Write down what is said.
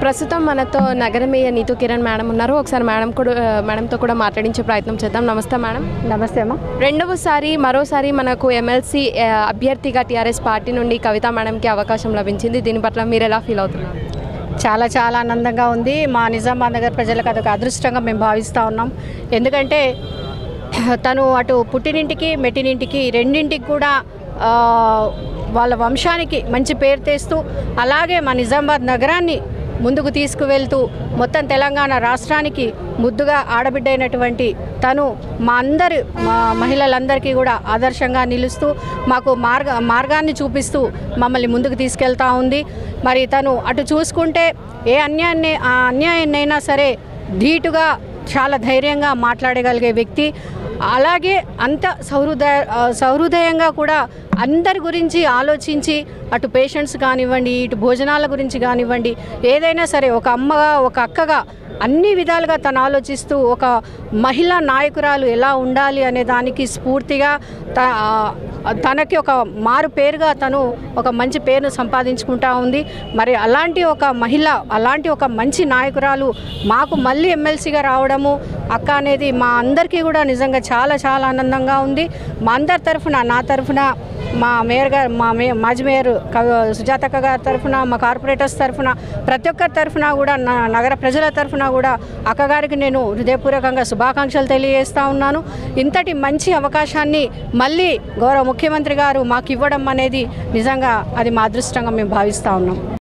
ప్రస్తుతం మనతో నగర మేయర్ నీతు కిరణ్ మేడం ఉన్నారు ఒకసారి మేడం కూడా మేడంతో కూడా మాట్లాడించే ప్రయత్నం చేద్దాం నమస్తే మేడం నమస్తే అమ్మా రెండవసారి మరోసారి మనకు ఎమ్మెల్సీ అభ్యర్థిగా టీఆర్ఎస్ పార్టీ నుండి కవిత మేడంకి అవకాశం లభించింది దీని పట్ల మీరు ఎలా ఫీల్ అవుతున్నారు చాలా చాలా ఆనందంగా ఉంది మా నిజామాబాద్ నగర్ ప్రజలకు అదొక అదృష్టంగా మేము భావిస్తూ ఉన్నాం ఎందుకంటే తను అటు పుట్టినింటికి మెట్టినింటికి రెండింటికి కూడా ఆ, వాళ్ళ వంశానికి మంచి పేరు తెస్తూ అలాగే మా నిజామాబాద్ నగరాన్ని ముందుకు తీసుకువెళ్తూ మొత్తం తెలంగాణ రాష్ట్రానికి ముద్దుగా ఆడబిడ్డ అయినటువంటి తను మా అందరి మా మహిళలందరికీ కూడా ఆదర్శంగా నిలుస్తూ మాకు మార్గ మార్గాన్ని చూపిస్తూ మమ్మల్ని ముందుకు తీసుకెళ్తా ఉంది మరి తను అటు చూసుకుంటే ఏ అన్యాయాన్ని ఆ అన్యాయాన్నైనా సరే ధీటుగా చాలా ధైర్యంగా మాట్లాడగలిగే వ్యక్తి అలాగే అంత సౌహృదయ ఆ, సౌహృదయంగా కూడా అందరి గురించి ఆలోచించి అటు పేషెంట్స్ కానివ్వండి ఇటు భోజనాల గురించి కానివ్వండి ఏదైనా సరే ఒక అమ్మగా ఒక అక్కగా అన్ని విధాలుగా తను ఆలోచిస్తూ ఒక మహిళా నాయకురాలు ఎలా ఉండాలి అనే దానికి స్ఫూర్తిగా త ఆ, తనకి ఒక మారు పేరుగా తను ఒక మంచి పేరును సంపాదించుకుంటా ఉంది మరి అలాంటి ఒక మహిళ అలాంటి ఒక మంచి నాయకురాలు మాకు మళ్ళీ ఎమ్మెల్సీగా రావడము అక్క అనేది మా అందరికీ కూడా నిజంగా చాలా చాలా ఆనందంగా ఉంది మా అందరి తరఫున నా తరఫున మా మేయర్ గారు మా మే మాజీ మేయర్ కవి సుజాతక్క గారి తరఫున మా కార్పొరేటర్స్ తరఫున ప్రతి ఒక్కరి తరఫున కూడా నా నగర ప్రజల తరఫున కూడా అక్కగారికి నేను హృదయపూర్వకంగా శుభాకాంక్షలు తెలియజేస్తా ఉన్నాను ఇంతటి మంచి అవకాశాన్ని మళ్ళీ గౌరవ ముఖ్యమంత్రి గారు మాకు ఇవ్వడం అనేది నిజంగా అది మా అదృష్టంగా మేము భావిస్తూ ఉన్నాం